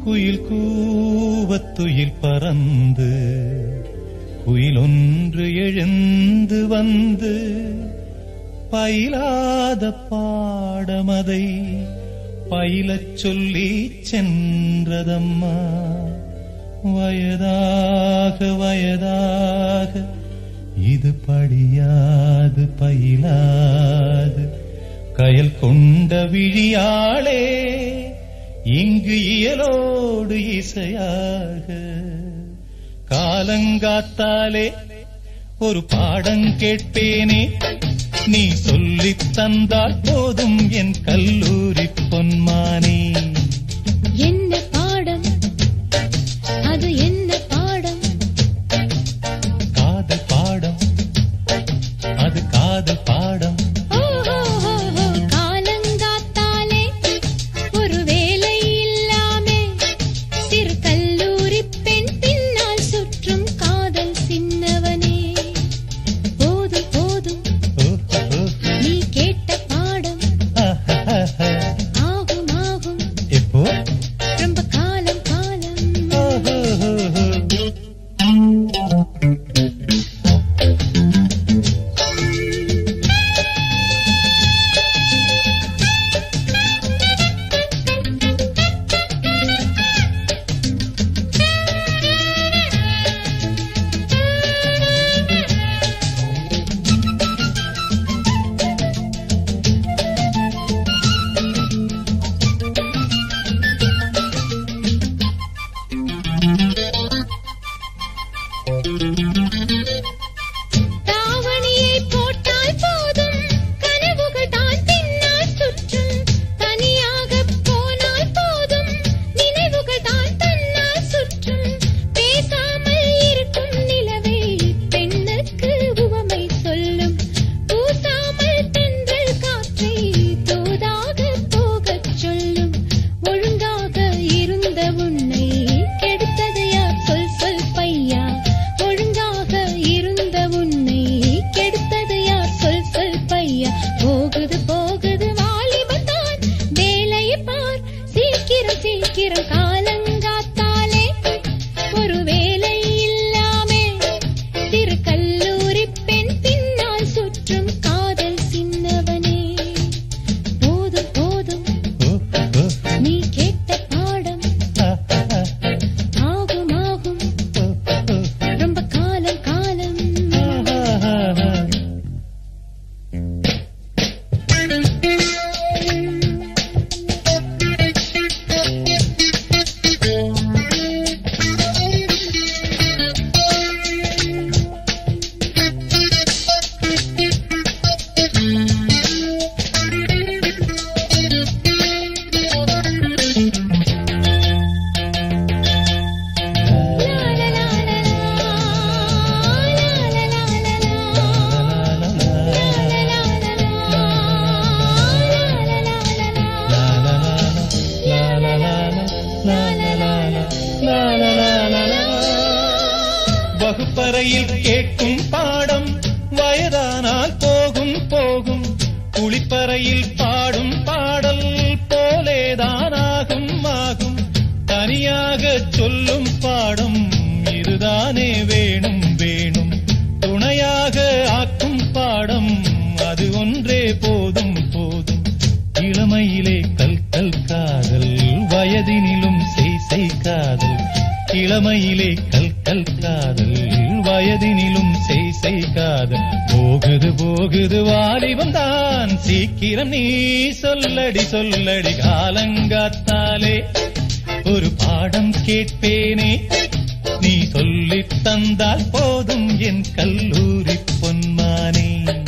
குயில் கூவத்துயில் பறந்து குயில் ஒன்று எழுந்து வந்து பயிலாத பாடமதை பயிலச் சொல்லி சென்றதம்மா வயதாக வயதாக இது படியாது பயிலாது கயல் கொண்ட விழியாளே இங்கு இயலோடு இசையாக காலங்காத்தாலே ஒரு பாடம் கேட்பேனே நீ சொல்லித் தந்தால் போதும் என் கல்லூரி பொன்மானே என்ன பாடம் அது என்ன பாடம் காதல் பாடம் அது காதல் பாடம் ஓஹோஹோஹோ, காலங்காத்தாலே ஒரு வேலை இல்லாமே சிறு கல்லூரி பெண் பின்னால் சுற்றும் காதல் சின்னவனே போதும் போதும் ஓ, ஓ, நீ கேட்ட பாடம் ஆஹாஹா. ஆகும் ஆகும் எப்போ ரொம்ப காலம் காலம் ஓஹோஹோஹோ. தாவணியை போட்டால் போதும் கனவுகள் தான் பின்னால் சுற்றும் தனியாக போனால் போதும் நினைவுகள் தான் தன்னால் சுற்றும் பேசாமல் இருக்கும் நிலவை பெண்ணுக்கு உவமை சொல்லும் பூசாமல் தென்றல் காற்றை தூதாக போகச் சொல்லும் ஒழுங்காக இருந்த உன்னை கெடுத்தது யார் சொல் சொல் பையா ஒழுங்காக இருந்த உன்னை கெடுத்தது யார் சொல் சொல் பையா போகுது போகுது வாலிபத்தான் வேலையை பார் சீக்கிரம் சீக்கிரம் காலங்காத்தாலே ஒரு வேலை இல்லாமே சிறு கல்லூரி பெண் பின்னால் சுற்றும் காதல் சின்னவனே போதும் போதும் ஓ, ஓ, நீ கேட்ட பாடம் ஆஹாஹா. ஆகும் ஆகும் ஓ, ஓ, ரொம்ப காலம் காலம் ஆஹாஹா. வகுப்பறையில் கேட்கும் பாடம் வயதானால் போகும் போகும் குளிப்பறையில் பாடும் பாடல் போலேதான் ஆகும் ஆகும் தனியாக சொல்லும் பாடம் இதுதானே வேணும் வேணும் துணையாக ஆக்கும் பாடம் அது ஒன்றே போதும் போதும் இளமையிலே கல் கல் காதல் வயதினிலும் செய் செய் காதல் இளமையிலே கல் கல் காதல் வயதினிலும் செய் செய் காதல் போகுது போகுது வாலிபம் தான் சீக்கிரம் நீ சொல்லடி சொல்லடி காலங்காத்தாலே ஒரு பாடம் கேட்பேனே நீ சொல்லித் தந்தால் போதும் என் கல்லூரி பொன்மானே